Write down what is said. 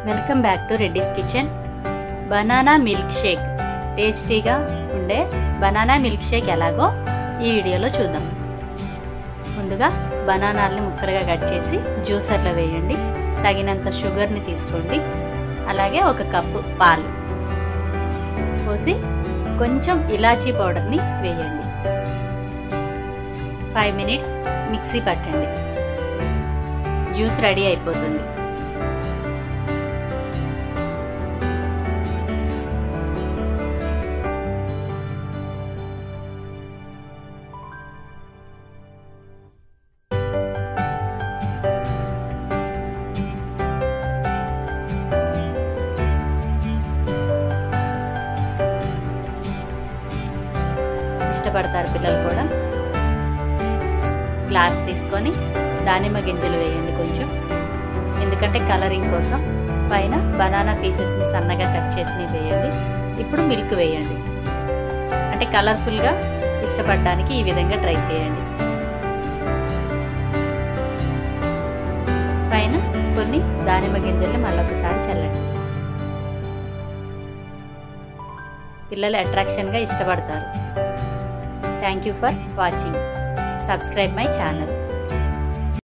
welcome back to Reddy's kitchen banana milkshake టేస్టీగా ఉండే banana milk shake ఎలాగో ఈ వీడియోలో చూద్దాం ముందుగా బనానాల్ని ముక్కలుగా కట్ చేసి జ్యూసర్లో వేయండి తగినంత షుగర్ని తీసుకోండి అలాగే ఒక కప్పు పాలు పోసి కొంచెం ఇలాచీ పౌడర్ని వేయండి ఫైవ్ మినిట్స్ మిక్సీ పట్టండి జ్యూస్ రెడీ అయిపోతుంది ఇష్టపడతారు పిల్లలు కూడా గ్లాస్ తీసుకొని దానిమ్మ గింజలు వేయండి కొంచెం ఎందుకంటే కలరింగ్ కోసం పైన బనానా పీసెస్ని సన్నగా కట్ చేసి వేయండి ఇప్పుడు మిల్క్ వేయండి అంటే కలర్ఫుల్గా ఇష్టపడడానికి ఈ విధంగా ట్రై చేయండి పైన కొన్ని దానిమ్మ గింజల్ని మళ్ళొకసారి చల్లండి పిల్లలు అట్రాక్షన్గా ఇష్టపడతారు thank you for watching subscribe my channel